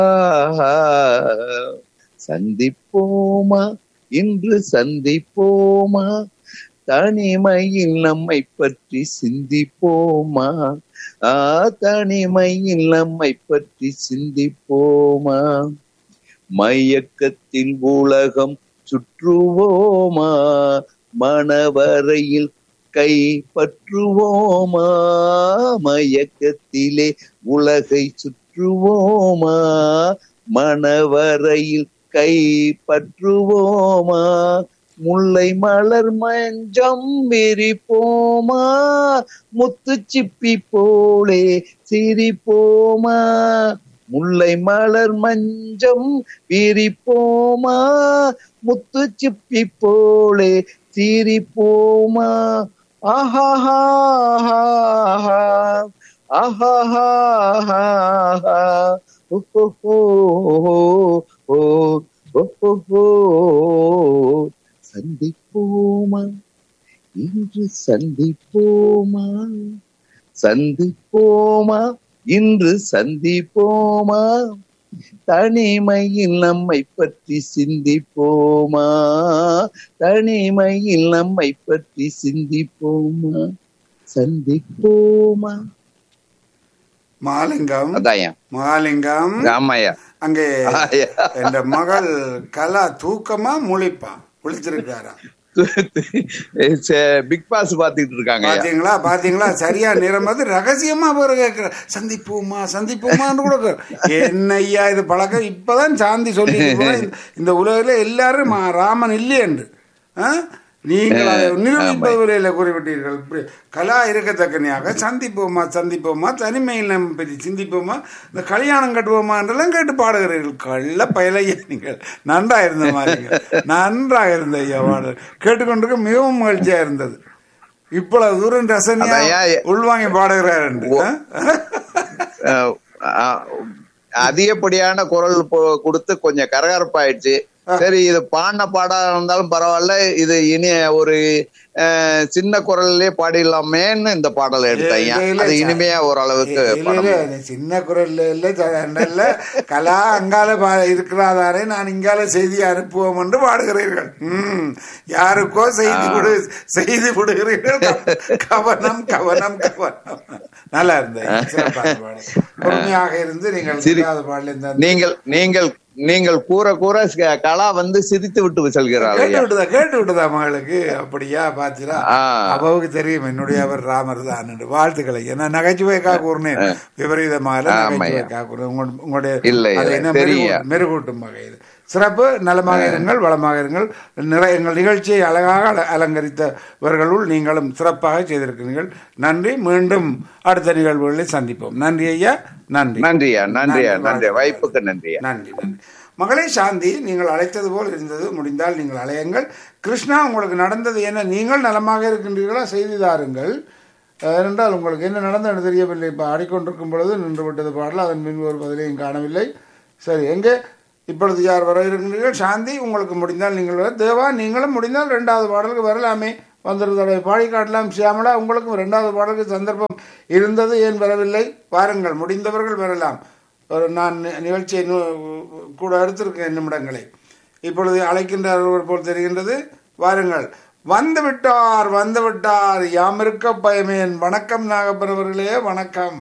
சந்திப்போமா இன்று சந்திப்போமா தனிமையில் நம்மை பற்றி சிந்திப்போமா ஆ தனிமையில் நம்மை பற்றி சிந்திப்போமா மயக்கத்தில் உலகம் சுற்றுவோமா மணவரையில் கை பற்றுவோமா மயக்கத்திலே உலகை சுற்றுவோமா மணவரையில் கை பற்றுவோமா முல்லை மலர் மஞ்சம் விரிப்போமா முத்து சிப்பி போலே சிரிப்போமா முல்லை மலர் மஞ்சம் விரிப்போமா முத்து சிப்பி போலே சிரிப்போமா ஆஹாஹா ஆஹாஹா ஓஹோ ஓஹோ சந்திப்போமா இன்று சந்திப்போமா சந்திப்போமா இன்று சந்திப்போமா தனிமையில் நம்மை பற்றி சிந்திப்போமா தனிமையில் நம்மை பற்றி சிந்திப்போமா சந்திப்போமா மாலிங்கம் அதாயா மாலிங்கம் ஆமாயா அங்கே ஆயா. என்ற மகள் கலா தூக்கமா முழிப்பா விழிச்சிருக்காரா பிக் பாஸ் பாத்துட்டு இருக்காங்க பாத்தீங்களா பாத்தீங்களா சரியா நேரம் பார்த்து ரகசியமா பேர் கேட்கிற சந்திப்போமா சந்திப்போமான்னு கூட கேக்குற. என்ன ஐயா இது பழக்கம் இப்பதான் சாந்தி சொல்லி இந்த உலகில எல்லாரும் மா- ராமன் இல்லையென்று ஆ? நீங்கள் அதை நிரூபிப்பது வரையில் குறிப்பிட்டீர்கள் இப்படி கலா இருக்கத்தக்கனையாக சந்திப்போமா சந்திப்போமா தனிமையில் நம்ம பற்றி சிந்திப்போமா இந்த கல்யாணம் கட்டுவோமா என்றெல்லாம் கேட்டு பாடுகிறீர்கள் கள்ள பயலையா நீங்கள் நன்றாக இருந்த மாதிரி நன்றாக இருந்த ஐயா பாடல் கேட்டுக்கொண்டிருக்க மிகவும் மகிழ்ச்சியா இருந்தது இவ்வளவு தூரம் ரசனையா அதையா, உள்வாங்கி பாடுகிறார் என்று ஆ? அஹ் அஹ் அதிகப்படியான குரல் போ- கொடுத்து கொஞ்சம் கரகரப்பாயிடுச்சு சரி இது பாடின பாடா இருந்தாலும் பரவாயில்ல இது இனி ஒரு அஹ், சின்ன குரல்லே பாடிடலாமேன்னு இந்த பாடலை எடுத்தாங்க இல்ல, இல்ல, அது சார். இனிமையா ஓரளவுக்கு இல்ல, படம் இல்ல, இது சின்ன குரல்ல இல்ல ச- இல்ல கலா அங்கால பா- இருக்கிறாதாரே நான் இங்கால செய்தி அனுப்புவோம் என்று பாடுகிறீர்கள் ம் யாருக்கோ செய்தி விடு செய்தி விடுகிறீர்கள் க- கவனம் கவனம் கவனம் நல்லா இருந்தது சிறப்பான பாடல். பொறுமையாக இருந்து நீங்கள் சிரி- இல்லாத பாடல் இந்த நீங்கள் நீங்கள் நீங்கள் கூற கூற க- கலா வந்து சிரித்து விட்டு செல்கிறாள் கேட்டு ஐயா. விட்டுதா கேட்டு விட்டுதா மகளுக்கு அப்படியா பாத்திரா ஆ. அவவுக்கு தெரியும் என்னுடைய அவர் ராமர் தான் வாழ்த்துக்களை ஏன்னா நகைச்சுவைக்காக கூறினேன் விபரீதமாக ஆமாய்யா. நகைச்சுவைக்காக கூறினேன் உங்களு- உங்களுடைய இல்லை, அதை இல்லை, என்ன தெரியும். மெருகூ- மெருகூட்டும் வகையில் சிறப்பு நலமாக இருங்கள் வளமாக இருங்கள் நிறைய எங்கள் நிகழ்ச்சியை அழகாக அல- அலங்கரித்தவர்களுள் நீங்களும் சிறப்பாக செய்திருக்கிறீர்கள் நன்றி மீண்டும் அடுத்த நிகழ்வுகளில் சந்திப்போம் நன்றி ஐயா நன்றி நன்றியா நன்றியா நன்றி, நன்றி வாழ்த்துக்கள். வாய்ப்புக்கு நன்றியா நன்றி நன்றி மகளே சாந்தி நீங்கள் அழைத்தது போல் இருந்தது முடிந்தால் நீங்கள் அலையுங்கள் கிருஷ்ணா உங்களுக்கு நடந்தது என்ன நீங்கள் நலமாக இருக்கின்றீர்களா செய்தி தாருங்கள் ஏனென்றால் உங்களுக்கு என்ன நடந்தது தெரியவில்லை இப்போ ஆடிக்கொண்டிருக்கும் பொழுது நின்று விட்டது பாடல் அதன் பின் ஒரு பதிலையும் காணவில்லை சரி எங்கே இப்பொழுது யார் வர இருக்கின்றீர்கள் சாந்தி உங்களுக்கு முடிந்தால் நீங்கள் வர தேவா நீங்களும் முடிந்தால் ரெண்டாவது பாடலுக்கு வரலாமே வந்துருந்தோட பாடி காட்டலாம் சியாமலா உங்களுக்கும் ரெண்டாவது பாடலுக்கு சந்தர்ப்பம் இருந்தது ஏன் வரவில்லை வாருங்கள் முடிந்தவர்கள் வரலாம் ஒரு நான் நி- நிகழ்ச்சியை நு- கூட எடுத்திருக்கேன் நிமிடங்களை இப்பொழுது அழைக்கின்றார் ஒருவர் போல் தெரிகின்றது வாருங்கள் வந்து விட்டார் வந்து விட்டார் யாம் இருக்க பயமேன் வணக்கம் நாகப்பன் அவர்களே வணக்கம்